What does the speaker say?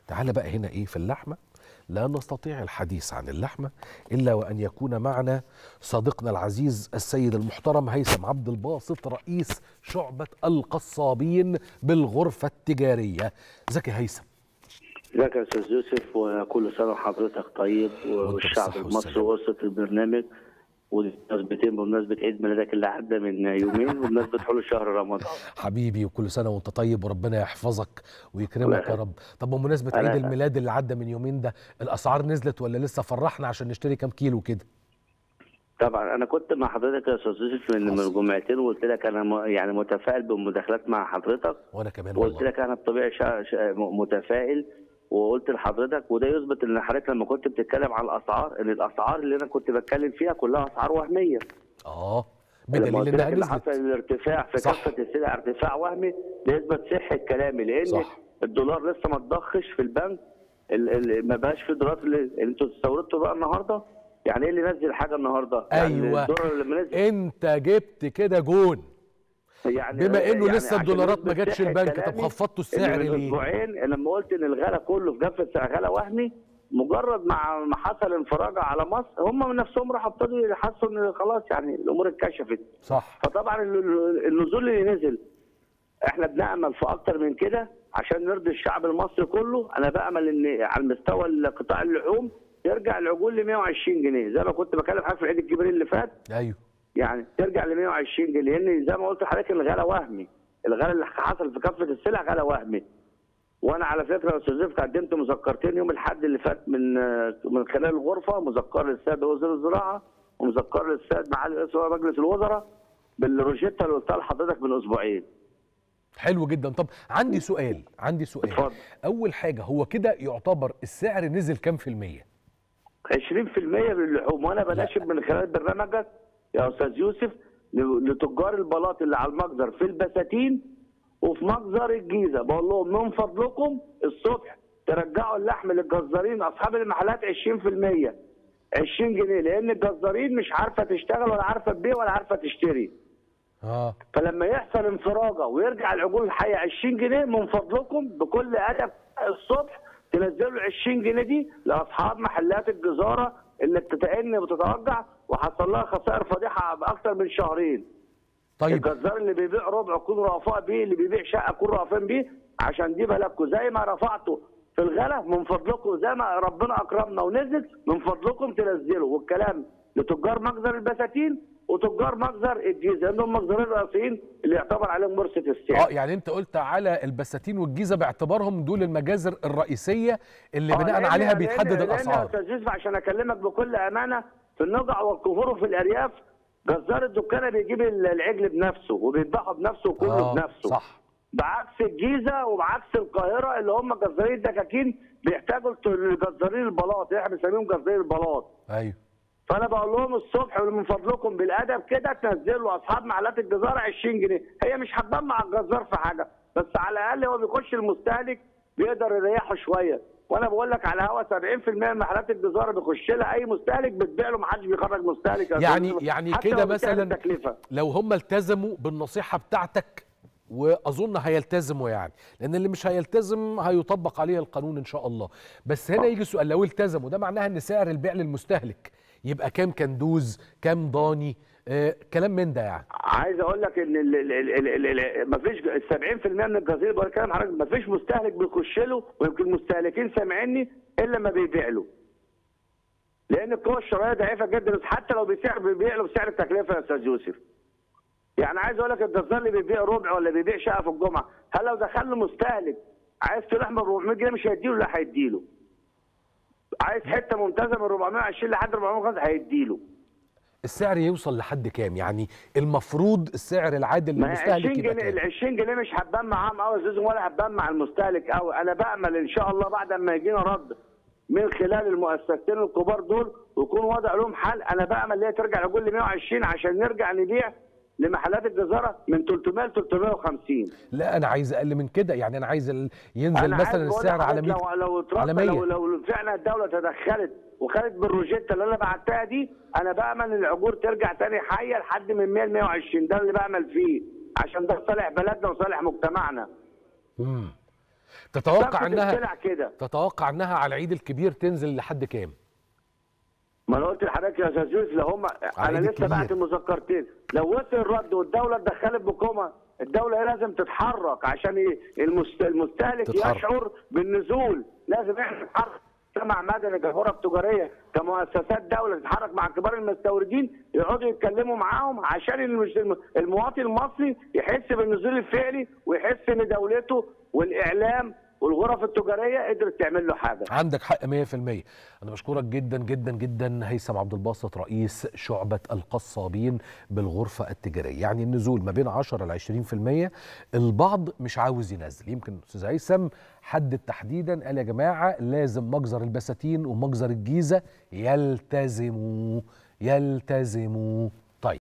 تعال بقى هنا ايه في اللحمه لا نستطيع الحديث عن اللحمه الا وان يكون معنا صديقنا العزيز السيد المحترم هيثم عبد الباسط رئيس شعبه القصابين بالغرفه التجاريه زكي هيثم ازيك يا استاذ يوسف وكل سنه وحضرتك طيب والشعب بالصحة المصري والسلامة. واسره البرنامج ومناسبتين بمناسبه عيد ميلادك اللي عدى من يومين وبمناسبه حلول شهر رمضان حبيبي وكل سنه وانت طيب وربنا يحفظك ويكرمك الله يا يخليك. رب طب بمناسبه أنا- عيد الميلاد اللي عدى من يومين ده الاسعار نزلت ولا لسه فرحنا عشان نشتري كام كيلو كده طبعا انا كنت مع حضرتك يا استاذ يوسف من من جمعتين وقلت لك انا م- يعني متفائل بالمداخلات مع حضرتك وانا كمان وقلت والله لك انا بطبيعي شا... شا... م- متفائل وقلت لحضرتك وده يثبت ان حضرتك لما كنت بتتكلم على الاسعار ان الاسعار اللي انا كنت بتكلم فيها كلها اسعار وهميه اه لما بدليل قلت انها لك اللي حصل نزلت الارتفاع في صح. كافه السلع ارتفاع وهمي ليثبت صحه كلامي لان صح. الدولار لسه ما اتضخش في البنك ال- ال- ما بقاش في دولار اللي انتوا استوردتوا بقى النهارده يعني ايه اللي نزل حاجه النهارده؟ يعني ايوه الدولار لما نزل انت جبت كده جون يعني بما انه يعني لسه عشان الدولارات ما يثبت جاتش صحة البنك طب كلامي خفضتوا إن السعر من ليه؟ اسبوعين لما قلت ان الغلا كله في كافه غلا وهمي مجرد مع ما حصل انفراجه على مصر هم من نفسهم راحوا ابتدوا يحسوا ان خلاص يعني الامور اتكشفت صح فطبعا ال- ال- النزول اللي نزل احنا بنامل في اكتر من كده عشان نرضي الشعب المصري كله انا بامل ان على المستوى قطاع اللحوم يرجع العجول ل 120 جنيه زي ما كنت بكلم حضرتك في العيد الكبير اللي فات ايوه يعني ترجع ل 120 جنيه لان زي ما قلت لحضرتك الغلا وهمي الغلا اللي حصل في كافه السلع غلا وهمي وانا على فكره يا استاذ زفت قدمت مذكرتين يوم الاحد اللي فات من من خلال الغرفه مذكره للسيد وزير الزراعه ومذكره للسيد معالي رئيس مجلس الوزراء بالروجيتا اللي قلتها لحضرتك من اسبوعين حلو جدا طب عندي سؤال عندي سؤال اتفضل. اول حاجه هو كده يعتبر السعر نزل كام في الميه 20% باللحوم وانا بناشد من خلال برنامجك يا استاذ يوسف ل- لتجار البلاط اللي على المجزر في البساتين وفي مجزر الجيزه بقول لهم من فضلكم الصبح ترجعوا اللحم للجزارين اصحاب المحلات 20% 20 جنيه لان الجزارين مش عارفه تشتغل ولا عارفه تبيع ولا عارفه تشتري اه فلما يحصل انفراجه ويرجع العجول الحيه 20 جنيه من فضلكم بكل ادب الصبح تنزلوا ال 20 جنيه دي لاصحاب محلات الجزاره اللي بتتأن وبتتوجع وحصل لها خسائر فادحه باكثر من شهرين. طيب الجزار اللي بيبيع ربع كون رفاء بيه اللي بيبيع شقه كون رافين بيه عشان دي بلدكم زي ما رفعتوا في الغلا من فضلكم زي ما ربنا اكرمنا ونزل من فضلكم تنزلوا والكلام لتجار مجزر البساتين وتجار مجزر الجيزه لانهم المجزرين الرئيسيين اللي يعتبر عليهم مرسة السعر. اه يعني انت قلت على البساتين والجيزه باعتبارهم دول المجازر الرئيسيه اللي آه، بناء لأن- عليها لأن- بيتحدد لأن يا الاسعار استاذ يوسف عشان اكلمك بكل امانه في النجع والكفور وفي الارياف جزار الدكانه بيجيب العجل بنفسه وبيذبحه بنفسه وكله اه بنفسه صح بعكس الجيزه وبعكس القاهره اللي هم جزارين الدكاكين بيحتاجوا لجزارين البلاط احنا بنسميهم جزارين البلاط ايوه فانا بقول لهم الصبح من فضلكم بالادب كده تنزلوا اصحاب محلات الجزاره 20 جنيه هي مش هتبان مع الجزار في حاجه بس على الاقل هو بيخش المستهلك بيقدر يريحه شويه وانا بقول لك على هوا 70% من محلات الجزاره بيخش لها اي مستهلك بتبيع له ما حدش بيخرج مستهلك يا يعني أستاذ. يعني حتى كده لو بسعر مثلا التكلفه لو هم التزموا بالنصيحه بتاعتك واظن هيلتزموا يعني لان اللي مش هيلتزم هيطبق عليه القانون ان شاء الله بس هنا يجي سؤال لو التزموا ده معناها ان سعر البيع للمستهلك يبقى كام كندوز كام ضاني آه كلام من ده يعني عايز اقول لك ان ال- ال- ال- ال- ال- ال- مفيش 70% من الجزيره بقول كلام حضرتك مفيش مستهلك بيخش له ويمكن المستهلكين سامعيني الا ما بيبيع له. لان القوه الشرائيه ضعيفه جدا بس حتى لو بيسعر بيبيع له بسعر التكلفه يا استاذ يوسف. يعني عايز اقول لك الجزار اللي بيبيع ربع ولا بيبيع شقه في الجمعه هل لو دخل له مستهلك عايز كيلو من 400 جنيه مش هيديله لا هيديله. عايز حته ممتازه من 420 لحد 450 هيديله. السعر يوصل لحد كام يعني المفروض السعر العادل ما هي 20 للمستهلك يبقى جنيه ال كام 20 جنيه مش هتبان معاهم قوي يا زوزو ولا هتبان مع المستهلك قوي انا بامل ان شاء الله بعد ما يجينا رد من خلال المؤسستين الكبار دول ويكون وضع لهم حل انا بامل ان هي ترجع لكل 120 عشان نرجع نبيع لمحلات الجزاره من 300 ل 350 لا انا عايز اقل من كده يعني انا عايز ال- ينزل انا مثلا عايز أقول السعر على 100 لحضرتك لو لو على اترد 100 لو لو فعلا الدوله تدخلت وخدت بالروجيتا اللي انا بعتها دي انا بامل ان العجور ترجع تاني حيه لحد من 100 ل 120 ده اللي بامل فيه عشان ده صالح بلدنا وصالح مجتمعنا مم. تتوقع صفقة انها السلع كده تتوقع انها على العيد الكبير تنزل لحد كام ما انا قلت لحضرتك يا استاذ يوسف لو هم انا العيد لسه بعت الكبير. المذكرتين لو وصل الرد والدوله اتدخلت بقومه الدوله هي لازم تتحرك عشان ايه المست... المستهلك تتحرك. يشعر بالنزول لازم احنا نتحرك مجتمع مدني الغرف التجاريه كمؤسسات دوله تتحرك مع كبار المستوردين يقعدوا يتكلموا معاهم عشان المش- المواطن المصري يحس بالنزول الفعلي ويحس ان دولته والاعلام والغرف التجاريه قدرت تعمل له حاجه عندك حق 100% انا بشكرك جدا جدا جدا هيثم عبد الباسط رئيس شعبة القصابين بالغرفة التجارية يعني النزول ما بين 10 ل 20% البعض مش عاوز ينزل يمكن استاذ هيثم حدد تحديدا قال يا جماعة لازم مجزر البساتين ومجزر الجيزة يلتزموا يلتزموا